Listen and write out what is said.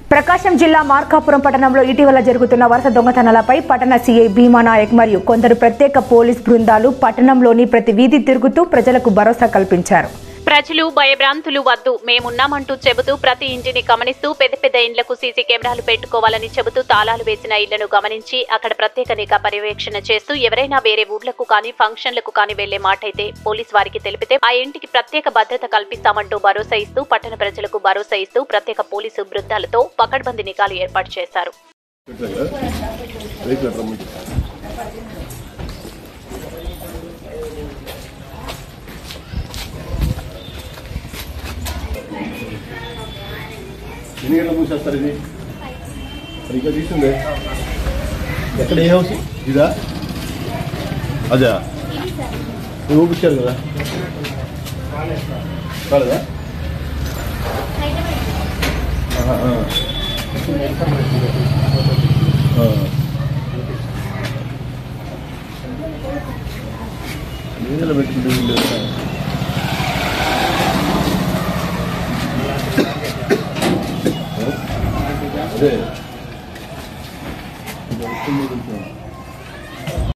ప్రకాశం జిల్లా మార్కాపురం పట్టణంలో ఇటీవల జరుగుతున్న వరుస దొంగతనాలపై పట్టణ సీఐ భీమా నాయక్ మరియు కొందరు ప్రత్యేక పోలీస్ బృందాలు పట్టణంలోని ప్రతి వీధి తిరుగుతూ ప్రజలకు భరోసా కల్పించారు ప్రజలు భయభ్రాంతులు వద్దు మేమున్నామంటూ చెబుతూ ప్రతి ఇంటిని గమనిస్తూ పెద్ద పెద్ద ఇండ్లకు సీసీ కెమెరాలు పెట్టుకోవాలని చెబుతూ తాళాలు వేసిన ఇళ్లను గమనించి అక్కడ ప్రత్యేక నిఘా పర్యవేక్షణ చేస్తూ ఎవరైనా వేరే ఊర్లకు కానీ ఫంక్షన్లకు కానీ వెళ్లే మాటైతే పోలీస్ వారికి తెలిపితే ఆ ఇంటికి ప్రత్యేక భద్రత కల్పిస్తామంటూ భరోసా ఇస్తూ పట్టణ ప్రజలకు భరోసా ఇస్తూ ప్రత్యేక పోలీసు బృందాలతో పకడ్బందీ నిఘాలు ఏర్పాటు చేశారు వెయిట్ రమ్మ ఎన్ని గంటల మూసేస్తారు ఇది మరి ఇంకా తీసుందే ఎక్కడ ఏ హౌస్ ఇదా అదే నువ్వు ఊపించారు కదా కాలేదా ఆహా, ఆ. ఆ. నీళ్ళ పెట్టుకుంటే వీళ్ళు అదే ఇది వస్తుంది కొంచెం.